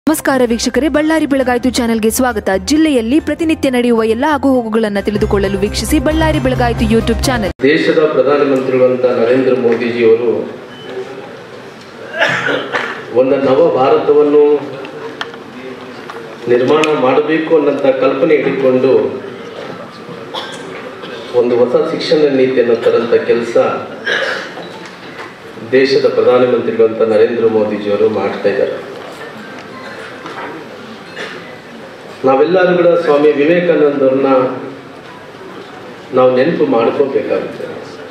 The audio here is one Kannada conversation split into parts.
ನಮಸ್ಕಾರ ವೀಕ್ಷಕರೇ ಬಳ್ಳಾರಿ ಬೆಳಗಾಯಿತು ಚಾನೆಲ್ಗೆ ಸ್ವಾಗತ ಜಿಲ್ಲೆಯಲ್ಲಿ ಪ್ರತಿನಿತ್ಯ ನಡೆಯುವ ಎಲ್ಲ ಆಗುಹೋಗುಗಳನ್ನು ತಿಳಿದುಕೊಳ್ಳಲು ವೀಕ್ಷಿಸಿ ಬಳ್ಳಾರಿ ಬೆಳಗಾಯಿತು ಯೂಟ್ಯೂಬ್ ಚಾನೆಲ್ ದೇಶದ ಪ್ರಧಾನಮಂತ್ರಿಗಳಂತ ನರೇಂದ್ರ ಮೋದಿಜಿಯವರು ಒಂದು ನವ ಭಾರತವನ್ನು ನಿರ್ಮಾಣ ಮಾಡಬೇಕು ಅನ್ನಂತ ಕಲ್ಪನೆ ಇಟ್ಟುಕೊಂಡು ಒಂದು ಹೊಸ ಶಿಕ್ಷಣ ನೀತಿಯನ್ನು ತರಂತ ಕೆಲಸ ದೇಶದ ಪ್ರಧಾನಮಂತ್ರಿಗಳಂತ ನರೇಂದ್ರ ಮೋದಿಜಿಯವರು ಮಾಡ್ತಾ ಇದ್ದಾರೆ ನಾವೆಲ್ಲರೂ ಕೂಡ ಸ್ವಾಮಿ ವಿವೇಕಾನಂದವ್ರನ್ನ ನಾವು ನೆನಪು ಮಾಡ್ಕೋಬೇಕಾಗುತ್ತೆ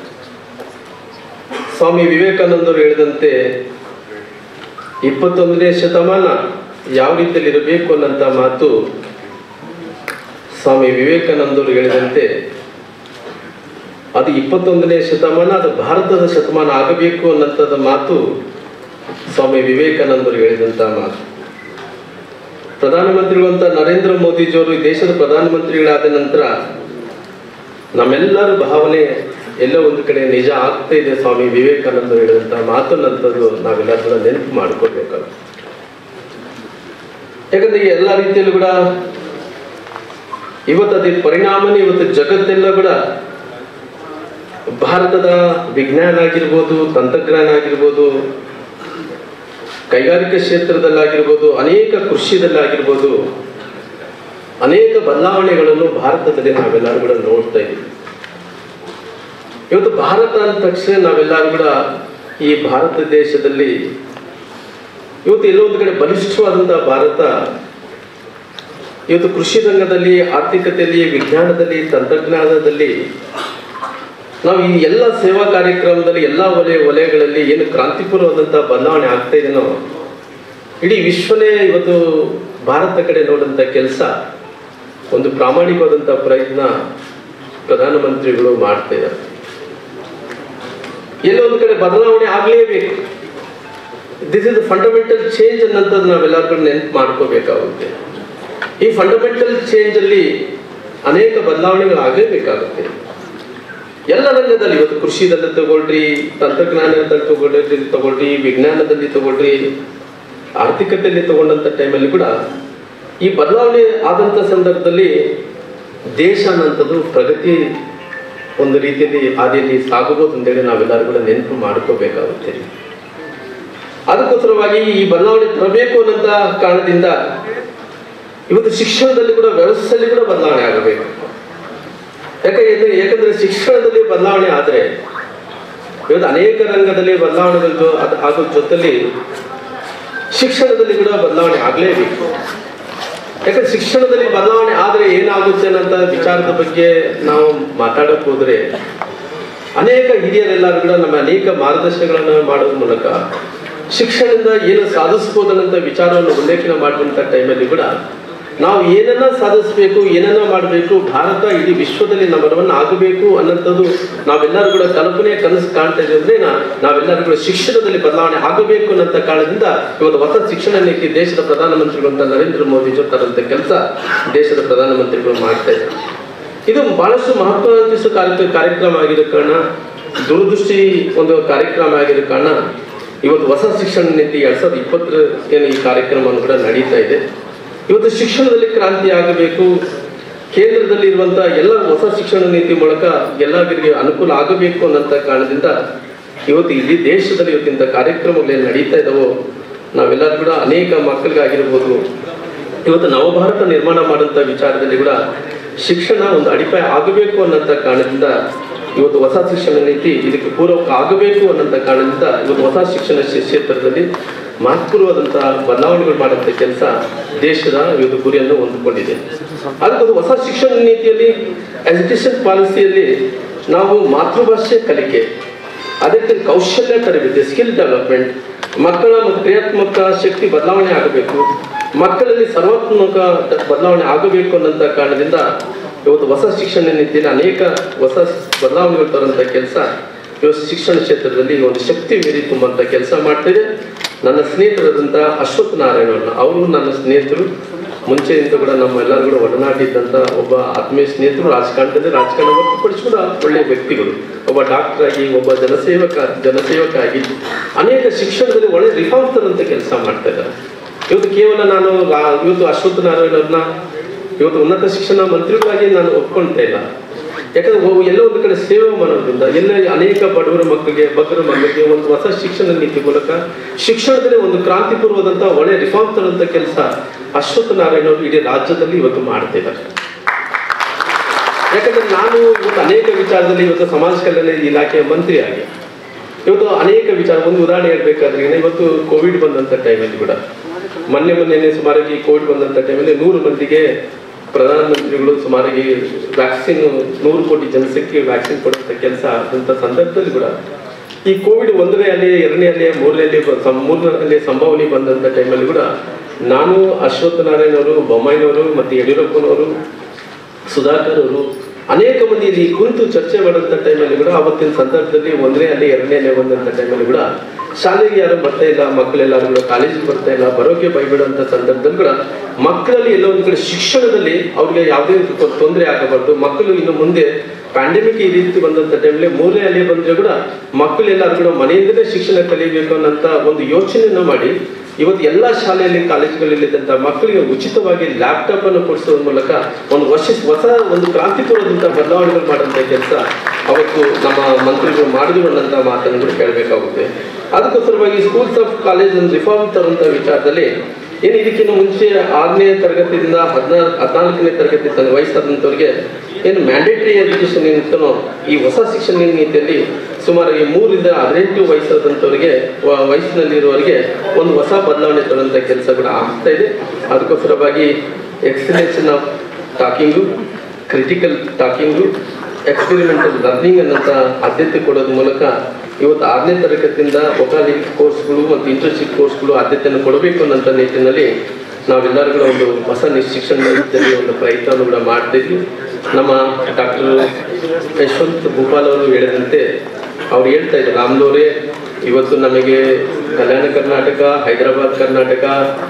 ಸ್ವಾಮಿ ವಿವೇಕಾನಂದರು ಹೇಳಿದಂತೆ ಇಪ್ಪತ್ತೊಂದನೇ ಶತಮಾನ ಯಾವ ರೀತಿಯಲ್ಲಿ ಇರಬೇಕು ಅನ್ನಂತ ಮಾತು ಸ್ವಾಮಿ ವಿವೇಕಾನಂದರು ಹೇಳಿದಂತೆ ಅದು ಇಪ್ಪತ್ತೊಂದನೇ ಶತಮಾನ ಅದು ಭಾರತದ ಶತಮಾನ ಆಗಬೇಕು ಅನ್ನಂಥದ್ದು ಮಾತು ಸ್ವಾಮಿ ವಿವೇಕಾನಂದರು ಹೇಳಿದಂಥ ಮಾತು ಪ್ರಧಾನಮಂತ್ರಿಗಳಂತ ನರೇಂದ್ರ ಮೋದಿಜಿಯವರು ಈ ದೇಶದ ಪ್ರಧಾನಮಂತ್ರಿಗಳಾದ ನಂತರ ನಮ್ಮೆಲ್ಲರ ಭಾವನೆ ಎಲ್ಲೋ ಒಂದು ಕಡೆ ನಿಜ ಆಗ್ತಾ ಇದೆ ಸ್ವಾಮಿ ವಿವೇಕಾನಂದ ಹೇಳಿದಂಥ ಮಾತನ್ನಂಥದ್ದು ನಾವೆಲ್ಲರೂ ಕೂಡ ನೆನಪು ಮಾಡ್ಕೋಬೇಕಲ್ಲ ಯಾಕಂದ್ರೆ ಈ ಎಲ್ಲ ರೀತಿಯಲ್ಲೂ ಕೂಡ ಇವತ್ತು ಅದ್ರ ಪರಿಣಾಮನೇ ಇವತ್ತು ಜಗತ್ತೆಲ್ಲ ಕೂಡ ಭಾರತದ ವಿಜ್ಞಾನ ಆಗಿರ್ಬೋದು ತಂತ್ರಜ್ಞಾನ ಆಗಿರ್ಬೋದು ಕೈಗಾರಿಕಾ ಕ್ಷೇತ್ರದಲ್ಲಾಗಿರ್ಬೋದು ಅನೇಕ ಕೃಷಿದಲ್ಲಾಗಿರ್ಬೋದು ಅನೇಕ ಬದಲಾವಣೆಗಳನ್ನು ಭಾರತದಲ್ಲಿ ನಾವೆಲ್ಲರೂ ಕೂಡ ನೋಡ್ತಾ ಇದ್ದೀವಿ ಇವತ್ತು ಭಾರತ ಅಂದ ತಕ್ಷಣ ನಾವೆಲ್ಲರೂ ಕೂಡ ಈ ಭಾರತ ದೇಶದಲ್ಲಿ ಇವತ್ತು ಎಲ್ಲೋ ಒಂದು ಕಡೆ ಬಲಿಷ್ಠವಾದಂತಹ ಭಾರತ ಇವತ್ತು ಕೃಷಿ ರಂಗದಲ್ಲಿ ಆರ್ಥಿಕತೆಯಲ್ಲಿ ವಿಜ್ಞಾನದಲ್ಲಿ ತಂತ್ರಜ್ಞಾನದಲ್ಲಿ ನಾವು ಈ ಎಲ್ಲ ಸೇವಾ ಕಾರ್ಯಕ್ರಮದಲ್ಲಿ ಎಲ್ಲ ವಲಯ ವಲಯಗಳಲ್ಲಿ ಏನು ಕ್ರಾಂತಿಪೂರ್ವವಾದಂತಹ ಬದಲಾವಣೆ ಆಗ್ತಾ ಇದೆನೋ ಇಡೀ ವಿಶ್ವನೇ ಇವತ್ತು ಭಾರತ ಕಡೆ ನೋಡಂತ ಕೆಲಸ ಒಂದು ಪ್ರಾಮಾಣಿಕವಾದಂಥ ಪ್ರಯತ್ನ ಪ್ರಧಾನಮಂತ್ರಿಗಳು ಮಾಡ್ತಾ ಇದ್ದಾರೆ ಎಲ್ಲೋ ಒಂದು ಕಡೆ ಬದಲಾವಣೆ ಆಗಲೇಬೇಕು ದಿಸ್ ಇಸ್ ಫಂಡಮೆಂಟಲ್ ಚೇಂಜ್ ಅನ್ನೋಂಥದ್ದು ನಾವೆಲ್ಲರೂ ಕೂಡ ನೆನಪು ಮಾಡ್ಕೋಬೇಕಾಗುತ್ತೆ ಈ ಫಂಡಮೆಂಟಲ್ ಚೇಂಜ್ ಅಲ್ಲಿ ಅನೇಕ ಬದಲಾವಣೆಗಳು ಆಗಲೇಬೇಕಾಗುತ್ತೆ ಎಲ್ಲ ರಂಗದಲ್ಲಿ ಇವತ್ತು ಕೃಷಿದಲ್ಲಿ ತಗೊಳ್ರಿ ತಂತ್ರಜ್ಞಾನದಲ್ಲಿ ತಗೊಳ್ರಿ ತಗೊಳ್ರಿ ವಿಜ್ಞಾನದಲ್ಲಿ ತಗೊಳ್ರಿ ಆರ್ಥಿಕತೆಯಲ್ಲಿ ತಗೊಂಡಂತ ಟೈಮಲ್ಲಿ ಕೂಡ ಈ ಬದಲಾವಣೆ ಆದಂತ ಸಂದರ್ಭದಲ್ಲಿ ದೇಶ ಅನ್ನೋಂಥದ್ದು ಪ್ರಗತಿ ಒಂದು ರೀತಿಯಲ್ಲಿ ಹಾದಿಯಲ್ಲಿ ಸಾಗಬಹುದು ಅಂತೇಳಿ ನಾವೆಲ್ಲರೂ ಕೂಡ ನೆನಪು ಮಾಡ್ಕೋಬೇಕಾಗುತ್ತೆ ಅದಕ್ಕೋಸ್ಕರವಾಗಿ ಈ ಬದಲಾವಣೆ ತರಬೇಕು ಅನ್ನೋಂಥ ಕಾರಣದಿಂದ ಇವತ್ತು ಶಿಕ್ಷಣದಲ್ಲಿ ಕೂಡ ವ್ಯವಸ್ಥೆಯಲ್ಲಿ ಕೂಡ ಬದಲಾವಣೆ ಆಗಬೇಕು ಯಾಕಂದ್ರೆ ಯಾಕಂದ್ರೆ ಶಿಕ್ಷಣದಲ್ಲಿ ಬದಲಾವಣೆ ಆದರೆ ಇವತ್ತು ಅನೇಕ ರಂಗದಲ್ಲಿ ಬದಲಾವಣೆಗಳು ಅದು ಆಗೋ ಜೊತೆಲಿ ಶಿಕ್ಷಣದಲ್ಲಿ ಕೂಡ ಬದಲಾವಣೆ ಆಗಲೇಬೇಕು ಯಾಕಂದ್ರೆ ಶಿಕ್ಷಣದಲ್ಲಿ ಬದಲಾವಣೆ ಆದರೆ ಏನಾಗುತ್ತೆ ಅನ್ನೋಂಥ ವಿಚಾರದ ಬಗ್ಗೆ ನಾವು ಮಾತಾಡಕ್ ಹೋದ್ರೆ ಅನೇಕ ಹಿರಿಯರೆಲ್ಲರೂ ಕೂಡ ನಮ್ಮ ಅನೇಕ ಮಾರ್ಗದರ್ಶನಗಳನ್ನು ಮಾಡೋದ್ರ ಮೂಲಕ ಶಿಕ್ಷಣದಿಂದ ಏನು ಸಾಧಿಸ್ಬೋದು ಅನ್ನೋಂಥ ವಿಚಾರವನ್ನು ಉಲ್ಲೇಖನ ಮಾಡುವಂಥ ಟೈಮಲ್ಲಿ ಕೂಡ ನಾವು ಏನನ್ನ ಸಾಧಿಸಬೇಕು ಏನನ್ನ ಮಾಡಬೇಕು ಭಾರತ ಇಡೀ ವಿಶ್ವದಲ್ಲಿ ನಮ್ಮರವನ್ನು ಆಗಬೇಕು ಅನ್ನೋಂಥದ್ದು ನಾವೆಲ್ಲರೂ ಕೂಡ ಕಲ್ಪನೆ ಕನಸು ಕಾಣ್ತಾ ಇದ್ದೀವಿ ಅಂದ್ರೆ ನಾ- ನಾವೆಲ್ಲರೂ ಕೂಡ ಶಿಕ್ಷಣದಲ್ಲಿ ಬದಲಾವಣೆ ಆಗಬೇಕು ಅನ್ನೋಂಥ ಕಾರಣದಿಂದ ಇವತ್ತು ಹೊಸ ಶಿಕ್ಷಣ ನೀತಿ ದೇಶದ ಪ್ರಧಾನಮಂತ್ರಿಗಳು ಅಂತ ನರೇಂದ್ರ ಮೋದಿ ಜೊತೆ ಕೆಲಸ ದೇಶದ ಪ್ರಧಾನಮಂತ್ರಿಗಳು ಮಾಡ್ತಾ ಇದ್ದಾರೆ ಇದು ಬಹಳಷ್ಟು ಮಹತ್ವಾಕಾಂಕ್ಷಿ ಕಾರ್ಯ ಕಾರ್ಯಕ್ರಮ ಆಗಿರೋ ಕಾರಣ ದೂರದೃಷ್ಟಿ ಒಂದು ಕಾರ್ಯಕ್ರಮ ಆಗಿರೋ ಕಾರಣ ಇವತ್ತು ಹೊಸ ಶಿಕ್ಷಣ ನೀತಿ ಎರಡ್ ಸಾವಿರದ ಇಪ್ಪತ್ತರ ಏನು ಈ ಕಾರ್ಯಕ್ರಮವನ್ನು ಕೂಡ ನಡೀತಾ ಇದೆ ಇವತ್ತು ಶಿಕ್ಷಣದಲ್ಲಿ ಕ್ರಾಂತಿ ಆಗಬೇಕು ಕೇಂದ್ರದಲ್ಲಿ ಇರುವಂತಹ ಎಲ್ಲ ಹೊಸ ಶಿಕ್ಷಣ ನೀತಿ ಮೂಲಕ ಎಲ್ಲರಿಗೆ ಅನುಕೂಲ ಆಗಬೇಕು ಅನ್ನೋಂಥ ಕಾರಣದಿಂದ ಇವತ್ತು ಇಡೀ ದೇಶದಲ್ಲಿ ಇವತ್ತಿಂಥ ಕಾರ್ಯಕ್ರಮಗಳೇನು ನಡೀತಾ ಇದಾವೋ ನಾವೆಲ್ಲರೂ ಕೂಡ ಅನೇಕ ಮಕ್ಕಳಿಗಾಗಿರ್ಬೋದು ಇವತ್ತು ನವಭಾರತ ನಿರ್ಮಾಣ ಮಾಡುವಂಥ ವಿಚಾರದಲ್ಲಿ ಕೂಡ ಶಿಕ್ಷಣ ಒಂದು ಅಡಿಪಾಯ ಆಗಬೇಕು ಅನ್ನೋಂಥ ಕಾರಣದಿಂದ ಇವತ್ತು ಹೊಸ ಶಿಕ್ಷಣ ನೀತಿ ಇದಕ್ಕೆ ಪೂರಕ ಆಗಬೇಕು ಅನ್ನೋಂಥ ಕಾರಣದಿಂದ ಇವತ್ತು ಹೊಸ ಶಿಕ್ಷಣ ಕ್ಷೇ- ಕ್ಷೇತ್ರದಲ್ಲಿ ಮಹತ್ವವಾದಂತಹ ಬದಲಾವಣೆಗಳು ಮಾಡುವಂಥ ಕೆಲಸ ದೇಶದ ಇವತ್ತು ಗುರಿಯನ್ನು ಹೊಂದಿಕೊಂಡಿದೆ ಅದಕ್ಕೆ ಹೊಸ ಶಿಕ್ಷಣ ನೀತಿಯಲ್ಲಿ ಎಜುಕೇಶನ್ ಪಾಲಿಸಿಯಲ್ಲಿ ನಾವು ಮಾತೃಭಾಷೆ ಕಲಿಕೆ ಅದೇ ರೀತಿ ಕೌಶಲ್ಯ ತರಬೇತಿ ಸ್ಕಿಲ್ ಡೆವಲಪ್ಮೆಂಟ್ ಮಕ್ಕಳ ಮತ್ತು ಕ್ರಿಯಾತ್ಮಕ ಶಕ್ತಿ ಬದಲಾವಣೆ ಆಗಬೇಕು ಮಕ್ಕಳಲ್ಲಿ ಸರ್ವಾತ್ಮಕ ಬದಲಾವಣೆ ಆಗಬೇಕು ಅನ್ನೋಂಥ ಕಾರಣದಿಂದ ಇವತ್ತು ಹೊಸ ಶಿಕ್ಷಣ ನೀತಿಯಲ್ಲಿ ಅನೇಕ ಹೊಸ ಬದಲಾವಣೆಗಳು ತರುವಂಥ ಕೆಲಸ ಇವತ್ತು ಶಿಕ್ಷಣ ಕ್ಷೇತ್ರದಲ್ಲಿ ಒಂದು ಶಕ್ತಿ ಮೀರಿ ತುಂಬುವಂಥ ಕೆಲಸ ಮಾಡ್ತಿದೆ ನನ್ನ ಸ್ನೇಹಿತರಾದಂಥ ಅಶ್ವಥ್ ನಾರಾಯಣವ್ರನ್ನ ಅವರು ನನ್ನ ಸ್ನೇಹಿತರು ಮುಂಚೆಯಿಂದ ಕೂಡ ನಮ್ಮೆಲ್ಲರೂ ಕೂಡ ಒಡನಾಟ ಇದ್ದಂಥ ಒಬ್ಬ ಆತ್ಮೀಯ ಸ್ನೇಹಿತರು ರಾಜಕಾರಣದಲ್ಲಿ ರಾಜಕಾರಣ ಹೊರತುಪಡಿಸಿ ಕೂಡ ಒಳ್ಳೆಯ ವ್ಯಕ್ತಿಗಳು ಒಬ್ಬ ಡಾಕ್ಟರ್ ಆಗಿ ಒಬ್ಬ ಜನಸೇವಕ ಜನಸೇವಕ ಆಗಿ ಅನೇಕ ಶಿಕ್ಷಣದಲ್ಲಿ ಒಳ್ಳೆ ರಿಫಾರ್ಮ್ ತರಂತ ಕೆಲಸ ಮಾಡ್ತಾ ಇದ್ದಾರೆ ಇವತ್ತು ಕೇವಲ ನಾನು ರಾ- ಇವತ್ತು ಅಶ್ವತ್ಥ ನಾರಾಯಣವ್ರನ್ನ ಇವತ್ತು ಉನ್ನತ ಶಿಕ್ಷಣ ಮಂತ್ರಿಗಳಾಗಿ ನಾನು ಒಪ್ಕೊಳ್ತಾ ಇಲ್ಲ ಯಾಕಂದ್ರೆ ಒಬ್ಬ- ಎಲ್ಲೋ ಒಂದು ಕಡೆ ಸೇವೆ ಮಾಡೋದ್ರಿಂದ ಎಲ್ಲ ಅನೇಕ ಬಡವರ ಮಕ್ಕಳಿಗೆ ಬಗ್ಗರ ಮಕ್ಕಳಿಗೆ ಒಂದು ಹೊಸ ಶಿಕ್ಷಣ ನೀತಿ ಮೂಲಕ ಶಿಕ್ಷಣದಲ್ಲಿ ಒಂದು ಕ್ರಾಂತಿಪೂರ್ವದಂತ ಒಳ್ಳೆ ರಿಫಾರ್ಮ್ ತರುವಂತ ಕೆಲಸ ಅಶ್ವತ್ಥ ನಾರಾಯಣ ಅವರು ಇಡೀ ರಾಜ್ಯದಲ್ಲಿ ಇವತ್ತು ಮಾಡ್ತಿದ್ದಾರೆ ಯಾಕಂದ್ರೆ ನಾನು ಇವತ್ತು ಅನೇಕ ವಿಚಾರದಲ್ಲಿ ಇವತ್ತು ಸಮಾಜ ಕಲ್ಯಾಣ ಇಲಾಖೆಯ ಮಂತ್ರಿಯಾಗಿ ಇವತ್ತು ಅನೇಕ ವಿಚಾರ ಒಂದು ಉದಾಹರಣೆ ಹೇಳ್ಬೇಕಾದ್ರೆ ಈಗ ಇವತ್ತು ಕೋವಿಡ್ ಬಂದಂತ ಟೈಮಲ್ಲಿ ಕೂಡ ಮೊನ್ನೆ ಮೊನ್ನೆ ಸುಮಾರಾಗಿ ಕೋವಿಡ್ ಬಂದಂತ ಟೈಮಲ್ಲಿ ನೂರು ಮಂದಿಗೆ ಪ್ರಧಾನಮಂತ್ರಿಗಳು ಸುಮಾರಾಗಿ ವ್ಯಾಕ್ಸಿನ್ ನೂರು ಕೋಟಿ ಜನಸಂಖ್ಯೆ ವ್ಯಾಕ್ಸಿನ್ ಕೊಡುವಂತ ಕೆಲಸ ಆದಂತ ಸಂದರ್ಭದಲ್ಲಿ ಕೂಡ ಈ ಕೋವಿಡ್ ಒಂದನೇ ಅಲೆ ಎರಡನೇ ಅಲೆ ಮೂರನೇ ಅಲೆ ಬ- ಸಂ- ಮೂರನೇ ಅಲೆ ಸಂಭಾವನೆ ಬಂದಂತ ಟೈಮಲ್ಲಿ ಕೂಡ ನಾನು ಅಶ್ವತ್ಥ ನಾರಾಯಣ ಅವರು ಬೊಮ್ಮಾಯಿನವರು ಮತ್ತು ಯಡಿಯೂರಪ್ಪನವರು ಸುಧಾಕರ್ ಅವರು ಅನೇಕ ಮಂದಿ ಇಲ್ಲಿ ಕುರಿತು ಚರ್ಚೆ ಮಾಡುವಂತ ಟೈಮಲ್ಲಿ ಕೂಡ ಅವತ್ತಿನ ಸಂದರ್ಭದಲ್ಲಿ ಒಂದನೇ ಅಲೆ ಎರಡನೇ ಅಲೆ ಬಂದಂತ ಟೈಮಲ್ಲಿ ಕೂಡ ಶಾಲೆಗೆ ಯಾರು ಬರ್ತಾ ಇಲ್ಲ ಮಕ್ಕಳೆಲ್ಲರೂ ಕೂಡ ಕಾಲೇಜಿಗೆ ಬರ್ತಾ ಇಲ್ಲ ಬರೋಕೆ ಭಯಬಿಡುವಂತ ಸಂದರ್ಭದಲ್ಲಿ ಕೂಡ ಮಕ್ಕಳಲ್ಲಿ ಎಲ್ಲೋ ಒಂದು ಕಡೆ ಶಿಕ್ಷಣದಲ್ಲಿ ಅವ್ರಿಗೆ ಯಾವುದೇ ತೊಂದರೆ ಆಗಬಾರ್ದು ಮಕ್ಕಳು ಇನ್ನು ಮುಂದೆ ಪ್ಯಾಂಡಮಿಕ್ ಈ ರೀತಿ ಬಂದಂತ ಟೈಮಲ್ಲಿ ಮೂರನೇ ಅಲೆ ಬಂದ್ರೆ ಕೂಡ ಮಕ್ಕಳೆಲ್ಲರೂ ಕೂಡ ಮನೆಯಿಂದಲೇ ಶಿಕ್ಷಣ ಕಲಿಬೇಕು ಅನ್ನೋಂತ ಒಂದು ಯೋಚನೆಯನ್ನ ಮಾಡಿ ಇವತ್ತು ಎಲ್ಲ ಶಾಲೆಯಲ್ಲಿ ಕಾಲೇಜುಗಳಲ್ಲಿದ್ದಂಥ ಮಕ್ಕಳಿಗೆ ಉಚಿತವಾಗಿ ಲ್ಯಾಪ್ಟಾಪ್ ಅನ್ನು ಕೊಡಿಸೋದ್ರ ಮೂಲಕ ಒಂದು ವರ್ಷ ಹೊಸ ಒಂದು ಕ್ರಾಂತಿಪೂರ್ವದಂತ ಬದಲಾವಣೆಗಳು ಮಾಡುವಂತ ಕೆಲಸ ಅವತ್ತು ನಮ್ಮ ಮಂತ್ರಿಗಳು ಮಾಡಿದ್ರು ಅನ್ನೋಂಥ ಮಾತನ್ನು ಕೂಡ ಕೇಳಬೇಕಾಗುತ್ತೆ ಅದಕ್ಕೋಸ್ಕರವಾಗಿ ಸ್ಕೂಲ್ಸ್ ಆಫ್ ಕಾಲೇಜ್ ಒಂದು ರಿಫಾರ್ಮ್ ತರುವಂತ ವಿಚಾರದಲ್ಲಿ ಏನು ಇದಕ್ಕಿಂತ ಮುಂಚೆ ಆರನೇ ತರಗತಿಯಿಂದ ಹದಿನಾಲ್ಕು ಹದಿನಾಲ್ಕನೇ ತರಗತಿ ತನ್ನ ವಯಸ್ಸಾದಂಥವ್ರಿಗೆ ಏನು ಮ್ಯಾಂಡೇಟರಿ ಎಜುಕೇಶನ್ ಏನಿತ್ತನೋ ಈ ಹೊಸ ಶಿಕ್ಷಣ ನೀತಿಯಲ್ಲಿ ಸುಮಾರು ಈ ಮೂರಿಂದ ಹದಿನೆಂಟು ವಯಸ್ಸಾದಂಥವ್ರಿಗೆ ವ- ವಯಸ್ಸಿನಲ್ಲಿರುವವರಿಗೆ ಒಂದು ಹೊಸ ಬದಲಾವಣೆ ತರುವಂಥ ಕೆಲಸ ಕೂಡ ಆಗ್ತಾ ಇದೆ ಅದಕ್ಕೋಸ್ಕರವಾಗಿ ಎಕ್ಸಲೆನ್ಷನ್ of talking critical talking experimental learning ಅನ್ನೋಂಥ ಆದ್ಯತೆ ಕೊಡೋದ್ರ ಮೂಲಕ ಇವತ್ತು ಆರನೇ ತರಗತಿಯಿಂದ ವೊಕಾಲಿ ಕೋರ್ಸ್ಗಳು ಮತ್ತು ಇಂಟರ್ನ್ಶಿಪ್ ಕೋರ್ಸ್ಗಳು ಆದ್ಯತೆಯನ್ನು ಕೊಡಬೇಕು ಅನ್ನೋಂಥ ನಿಟ್ಟಿನಲ್ಲಿ ನಾವೆಲ್ಲರೂ ಕೂಡ ಒಂದು ಹೊಸ ನಿ- ಶಿಕ್ಷಣ ನೀತಿಯಲ್ಲಿ ಒಂದು ಪ್ರಯತ್ನವನ್ನು ಕೂಡ ಮಾಡ್ತಿದ್ವಿ ನಮ್ಮ ಡಾಕ್ಟರ್ ಯಶವಂತ್ ಭೂಪಾಲ್ ಅವರು ಹೇಳಿದಂತೆ ಅವ್ರು ಹೇಳ್ತಾ ಇದ್ದಾರೆ ರಾಮ್ಲವರೇ ಇವತ್ತು ನಮಗೆ ಕಲ್ಯಾಣ ಕರ್ನಾಟಕ ಹೈದರಾಬಾದ್ ಕರ್ನಾಟಕ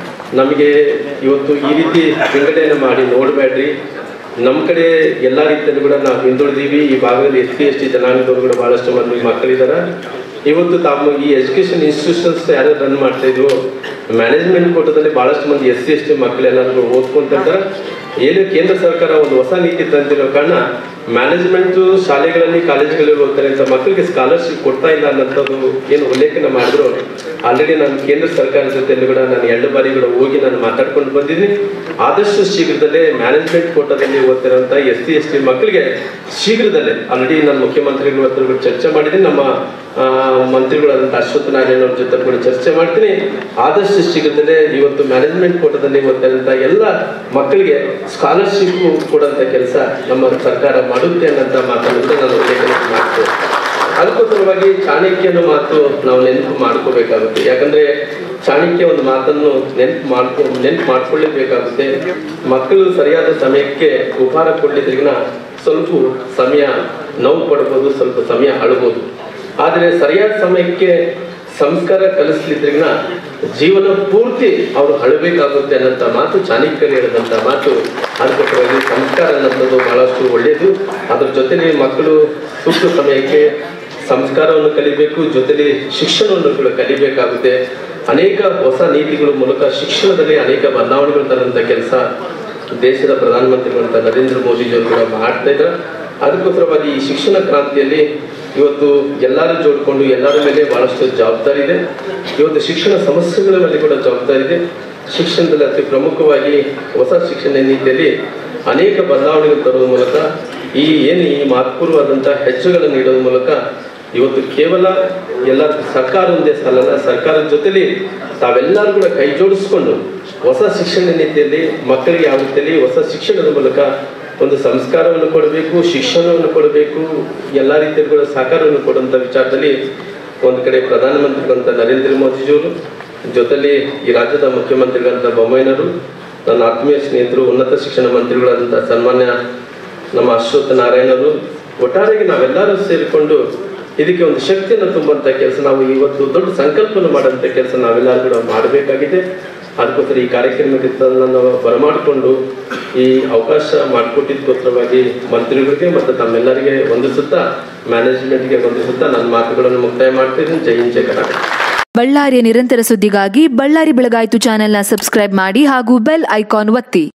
ನಮಗೆ ಇವತ್ತು ಈ ರೀತಿ ವಿಂಗಡಣೆ ಮಾಡಿ ನೋಡಬೇಡ್ರಿ ನಮ್ಮ ಕಡೆ ಎಲ್ಲ ರೀತಿಯಲ್ಲೂ ಕೂಡ ನಾವು ಹಿಂದುಳಿದೀವಿ ಈ ಭಾಗದಲ್ಲಿ ಎಸ್ ಸಿ ಎಸ್ ಟಿ ಜನಾಂಗದವರು ಕೂಡ ಬಹಳಷ್ಟು ಮಂದಿ ಮಕ್ಕಳಿದ್ದಾರೆ ಇವತ್ತು ತಾವು ಈ ಎಜುಕೇಶನ್ ಇನ್ಸ್ಟಿಟ್ಯೂಷನ್ಸ್ ಯಾರು ರನ್ ಮಾಡ್ತಾ ಇದ್ರು ಮ್ಯಾನೇಜ್ಮೆಂಟ್ ಕೋಟದಲ್ಲಿ ಬಹಳಷ್ಟು ಮಂದಿ ಎಸ್ ಸಿ ಎಸ್ ಟಿ ಮಕ್ಕಳೆಲ್ಲರೂ ಓದ್ಕೊಂತಿರ್ತಾರೆ ಏನು ಕೇಂದ್ರ ಸರ್ಕಾರ ಒಂದು ಹೊಸ ನೀತಿ ತಂದಿರೋ ಕಾರಣ ಮ್ಯಾನೇಜ್ಮೆಂಟ್ ಶಾಲೆಗಳಲ್ಲಿ ಕಾಲೇಜುಗಳಲ್ಲಿ ಓದ್ತಾರೆ ಅಂತ ಮಕ್ಕಳಿಗೆ ಸ್ಕಾಲರ್ಶಿಪ್ ಕೊಡ್ತಾ ಇಲ್ಲ ಅನ್ನೋಂಥದ್ದು ಏನು ಉಲ್ಲೇಖನ ಮಾಡಿದ್ರು ಆಲ್ರೆಡಿ ನಾನು ಕೇಂದ್ರ ಸರ್ಕಾರದ ಜೊತೆಯಲ್ಲಿ ಕೂಡ ನಾನು ಎರಡು ಬಾರಿ ಕೂಡ ಹೋಗಿ ನಾನು ಮಾತಾಡ್ಕೊಂಡು ಬಂದಿದ್ದೀನಿ ಆದಷ್ಟು ಶೀಘ್ರದಲ್ಲೇ ಮ್ಯಾನೇಜ್ಮೆಂಟ್ ಕೋಟದಲ್ಲಿ ಓದ್ತಿರೋಂಥ ಎಸ್ ಸಿ ಎಸ್ ಟಿ ಮಕ್ಕಳಿಗೆ ಶೀಘ್ರದಲ್ಲೇ ಆಲ್ರೆಡಿ ನಾನು ಮುಖ್ಯಮಂತ್ರಿಗಳ ಹತ್ರ ಕೂಡ ಚರ್ಚೆ ಮಾಡಿದ್ದೀನಿ ನಮ್ಮ ಆ, ಮಂತ್ರಿಗಳಾದಂಥ ಅಶ್ವತ್ಥ ನಾರಾಯಣ ಅವ್ರ ಜೊತೆ ಕೂಡ ಚರ್ಚೆ ಮಾಡ್ತೀನಿ ಆದಷ್ಟು ಶೀಘ್ರದಲ್ಲೇ ಇವತ್ತು ಮ್ಯಾನೇಜ್ಮೆಂಟ್ ಕೋಟದಲ್ಲಿ ಓದ್ತಿರೋಂಥ ಎಲ್ಲ ಮಕ್ಕಳಿಗೆ ಸ್ಕಾಲರ್ಶಿಪ್ ಕೊಡೋಂಥ ಕೆಲಸ ನಮ್ಮ ಸರ್ಕಾರ ಮಾಡುತ್ತೆ ಅನ್ನೋಂಥ ಮಾತನ್ನು ಕೂಡ ನಾನು ಉಲ್ಲೇಖನ ಮಾಡ್ತೇನೆ ಅದಕ್ಕೋಸ್ಕರವಾಗಿ ಚಾಣಕ್ಯನ ಮಾತು ನಾವು ನೆನಪು ಮಾಡ್ಕೋಬೇಕಾಗುತ್ತೆ ಯಾಕಂದ್ರೆ ಚಾಣಕ್ಯ ಒಂದು ಮಾತನ್ನು ನೆನಪು ಮಾಡ್ಕೊ ನೆನಪು ಮಾಡ್ಕೊಳ್ಳೇಬೇಕಾಗುತ್ತೆ ಮಕ್ಕಳು ಸರಿಯಾದ ಸಮಯಕ್ಕೆ ಉಪಹಾರ ಕೊಡ್ಲಿದ್ರಿಗಿನ ಸ್ವಲ್ಪ ಸಮಯ ನೋವು ಪಡ್ಬೋದು ಸ್ವಲ್ಪ ಸಮಯ ಅಳ್ಬೋದು ಆದರೆ ಸರಿಯಾದ ಸಮಯಕ್ಕೆ ಸಂಸ್ಕಾರ ಕಲಿಸ್ಲಿದ್ರಿಗಿನ ಜೀವನ ಪೂರ್ತಿ ಅವರು ಅಳಬೇಕಾಗುತ್ತೆ ಅನ್ನೋಂಥ ಮಾತು ಚಾಣಕ್ಯರು ಹೇಳಿದಂಥ ಮಾತು ಅದಕ್ಕೋಸ್ಕರವಾಗಿ ಸಂಸ್ಕಾರ ಅನ್ನೋದು ಬಹಳಷ್ಟು ಒಳ್ಳೆಯದು ಅದ್ರ ಜೊತೆಲಿ ಮಕ್ಕಳು ಸೂಕ್ತ ಸಮಯಕ್ಕೆ ಸಂಸ್ಕಾರವನ್ನು ಕಲಿಬೇಕು ಜೊತೆಲಿ ಶಿಕ್ಷಣವನ್ನು ಕೂಡ ಕಲಿಬೇಕಾಗುತ್ತೆ ಅನೇಕ ಹೊಸ ನೀತಿಗಳ ಮೂಲಕ ಶಿಕ್ಷಣದಲ್ಲಿ ಅನೇಕ ಬದಲಾವಣೆಗಳು ತರುವಂಥ ಕೆಲಸ ದೇಶದ ಪ್ರಧಾನಮಂತ್ರಿಗಳಂತ ನರೇಂದ್ರ ಮೋದಿಜಿಯವರು ಕೂಡ ಮಾಡ್ತಾ ಇದ್ದಾರೆ ಅದಕ್ಕೋಸ್ಕರವಾಗಿ ಈ ಶಿಕ್ಷಣ ಕ್ರಾಂತಿಯಲ್ಲಿ ಇವತ್ತು ಎಲ್ಲರೂ ಜೋಡ್ಕೊಂಡು ಎಲ್ಲರ ಮೇಲೆ ಬಹಳಷ್ಟು ಜವಾಬ್ದಾರಿ ಇದೆ ಇವತ್ತು ಶಿಕ್ಷಣ ಸಮಸ್ಯೆಗಳ ಮೇಲೆ ಕೂಡ ಜವಾಬ್ದಾರಿ ಇದೆ ಶಿಕ್ಷಣದಲ್ಲಿ ಅತಿ ಪ್ರಮುಖವಾಗಿ ಹೊಸ ಶಿಕ್ಷಣ ನೀತಿಯಲ್ಲಿ ಅನೇಕ ಬದಲಾವಣೆಗಳು ತರುವ ಮೂಲಕ ಈ ಏನು ಈ ಮಹತ್ವಪೂರ್ವವಾದಂಥ ಹೆಜ್ಜೆಗಳನ್ನು ನೀಡೋದ್ರ ಮೂಲಕ ಇವತ್ತು ಕೇವಲ ಎಲ್ಲ ಸರ್ಕಾರ ಒಂದೇ ಸಾಲಲ್ಲ ಸರ್ಕಾರದ ಜೊತೆಲಿ ತಾವೆಲ್ಲರೂ ಕೂಡ ಕೈ ಜೋಡಿಸ್ಕೊಂಡು ಹೊಸ ಶಿಕ್ಷಣ ನೀತಿಯಲ್ಲಿ ಮಕ್ಕಳಿಗೆ ಯಾವ ರೀತಿಯಲ್ಲಿ ಹೊಸ ಶಿಕ್ಷಣದ ಮೂಲಕ ಒಂದು ಸಂಸ್ಕಾರವನ್ನು ಕೊಡಬೇಕು ಶಿಕ್ಷಣವನ್ನು ಕೊಡಬೇಕು ಎಲ್ಲ ರೀತಿಯಲ್ಲಿ ಕೂಡ ಸಹಕಾರವನ್ನು ಕೊಡುವಂಥ ವಿಚಾರದಲ್ಲಿ ಒಂದು ಕಡೆ ಪ್ರಧಾನಮಂತ್ರಿಗಳಂತ ನರೇಂದ್ರ ಮೋದಿಜಿಯವರು ಜೊತೆಲಿ ಈ ರಾಜ್ಯದ ಮುಖ್ಯಮಂತ್ರಿಗಳಂತ ಬೊಮ್ಮಾಯಿನವರು ನನ್ನ ಆತ್ಮೀಯ ಸ್ನೇಹಿತರು ಉನ್ನತ ಶಿಕ್ಷಣ ಮಂತ್ರಿಗಳಾದಂಥ ಸನ್ಮಾನ್ಯ ನಮ್ಮ ಅಶ್ವತ್ಥ ನಾರಾಯಣರು ಒಟ್ಟಾರೆಗೆ ನಾವೆಲ್ಲರೂ ಸೇರಿಕೊಂಡು ಇದಕ್ಕೆ ಒಂದು ಶಕ್ತಿಯನ್ನು ತುಂಬುವಂಥ ಕೆಲಸ ನಾವು ಇವತ್ತು ದೊಡ್ಡ ಸಂಕಲ್ಪನ ಮಾಡುವಂಥ ಕೆಲಸ ನಾವೆಲ್ಲರೂ ಕೂಡ ಮಾಡಬೇಕಾಗಿದೆ ಅದಕ್ಕೋಸ್ಕರ ಈ ಕಾರ್ಯಕ್ರಮಕ್ಕೆ ನಾನು ಬರಮಾಡಿಕೊಂಡು ಈ ಅವಕಾಶ ಮಾಡಿಕೊಟ್ಟಿದ್ದಕ್ಕೋಸ್ಕರವಾಗಿ ಮಂತ್ರಿಗಳಿಗೆ ಮತ್ತು ತಮ್ಮೆಲ್ಲರಿಗೆ ವಂದಿಸುತ್ತಾ ಮ್ಯಾನೇಜ್ಮೆಂಟ್ಗೆ ವಂದಿಸುತ್ತಾ ನನ್ನ ಮಾತುಗಳನ್ನು ಮುಕ್ತಾಯ ಮಾಡ್ತಿದ್ದೀನಿ ಜೈ ಹಿಂದ್ ಜೈ ಕರ್ನಾಟಕ ಬಳ್ಳಾರಿಯ ನಿರಂತರ ಸುದ್ದಿಗಾಗಿ ಬಳ್ಳಾರಿ ಬೆಳಗಾಯಿತು ಚಾನೆಲ್ನ ಸಬ್ಸ್ಕ್ರೈಬ್ ಮಾಡಿ ಹಾಗೂ ಬೆಲ್ ಐಕಾನ್ ಒತ್ತಿ